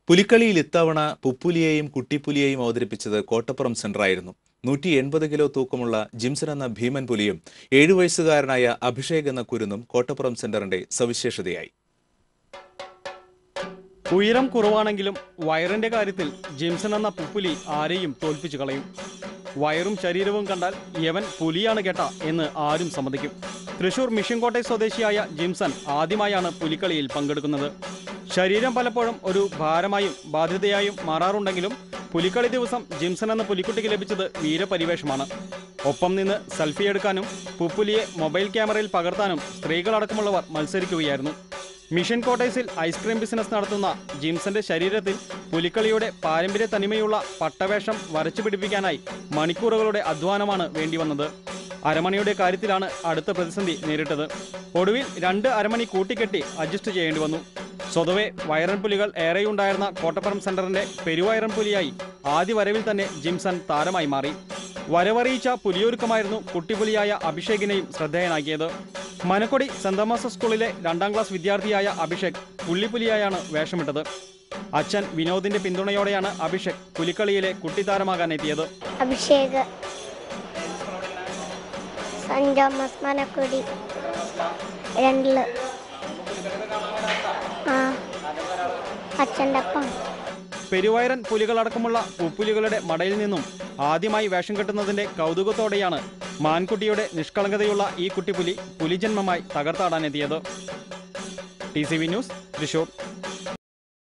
പുലിക്കളിയിൽ ഇത്തവണ പുപ്പുലിയെയും കുട്ടിപ്പുലിയെയും അവതരിപ്പിച്ചത് കോട്ടപ്പുറം സെന്ററായിരുന്നു നൂറ്റി എൺപത് കിലോ തൂക്കമുള്ള ജിംസൺ എന്ന ഭീമൻ പുലിയും ഏഴു വയസ്സുകാരനായ അഭിഷേക് എന്ന കുരുന്നും കോട്ടപ്പുറം സെന്ററിന്റെ സവിശേഷതയായി ഉയരം കുറവാണെങ്കിലും വയറിന്റെ കാര്യത്തിൽ ജിംസൺ എന്ന പുപ്പുലി ആരെയും തോൽപ്പിച്ചു കളയും വയറും ശരീരവും കണ്ടാൽ യവൻ പുലിയാണ് കേട്ട എന്ന് ആരും സമ്മതിക്കും തൃശൂർ മിഷൻ കോട്ടയം സ്വദേശിയായ ജിംസൺ ആദ്യമായാണ് പുലിക്കളിയിൽ പങ്കെടുക്കുന്നത് ശരീരം പലപ്പോഴും ഒരു ഭാരമായും ബാധ്യതയായും മാറാറുണ്ടെങ്കിലും പുലിക്കളി ദിവസം ജിംസൺ എന്ന പുലിക്കുട്ടിക്ക് ലഭിച്ചത് വീരപരിവേഷമാണ് ഒപ്പം നിന്ന് സെൽഫി എടുക്കാനും പുപ്പുലിയെ മൊബൈൽ ക്യാമറയിൽ പകർത്താനും സ്ത്രീകളടക്കമുള്ളവർ മത്സരിക്കുകയായിരുന്നു മിഷൻ കോട്ടേഴ്സിൽ ഐസ്ക്രീം ബിസിനസ് നടത്തുന്ന ജിംസന്റെ ശരീരത്തിൽ പുലിക്കളിയുടെ പാരമ്പര്യ തനിമയുള്ള പട്ടവേഷം വരച്ചു പിടിപ്പിക്കാനായി മണിക്കൂറുകളുടെ അധ്വാനമാണ് വേണ്ടിവന്നത് അരമണിയുടെ കാര്യത്തിലാണ് അടുത്ത പ്രതിസന്ധി നേരിട്ടത് ഒടുവിൽ രണ്ട് അരമണി കൂട്ടിക്കെട്ടി അഡ്ജസ്റ്റ് ചെയ്യേണ്ടി വന്നു സ്വതവേ വൈറൻ പുലികൾ ഏറെയുണ്ടായിരുന്ന കോട്ടപ്പുറം സെന്ററിന്റെ പെരുവൈറൻ പുലിയായി ആദ്യ വരവിൽ തന്നെ ജിംസൺ താരമായി മാറി വരവറിയിച്ച പുലിയൊരുക്കമായിരുന്നു കുട്ടിപ്പുലിയായ അഭിഷേകിനെയും ശ്രദ്ധേയനാക്കിയത് മനക്കൊടി സെന്റ് തോമസ് സ്കൂളിലെ രണ്ടാം ക്ലാസ് വിദ്യാർത്ഥിയായ അഭിഷേക് പുള്ളിപ്പുലിയായാണ് വേഷമിട്ടത് അച്ഛൻ വിനോദിന്റെ പിന്തുണയോടെയാണ് അഭിഷേക് പുലിക്കളിയിലെ കുട്ടിത്താരമാകാൻ എത്തിയത് അഭിഷേക് സെന്റ് തോമസ് മനക്കുടി രണ്ടില് ആ അച്ഛൻ്റെ ഒപ്പം പെരുവൈറൻ പുലികളടക്കമുള്ള പുപ്പുലികളുടെ മടയിൽ നിന്നും ആദ്യമായി വേഷം കെട്ടുന്നതിന്റെ കൗതുകത്തോടെയാണ് മാൻകുട്ടിയുടെ നിഷ്കളങ്കതയുള്ള ഈ കുട്ടിപ്പുലി പുലിജന്മമായി തകർത്താടാനെത്തിയത് T C V news Thrissur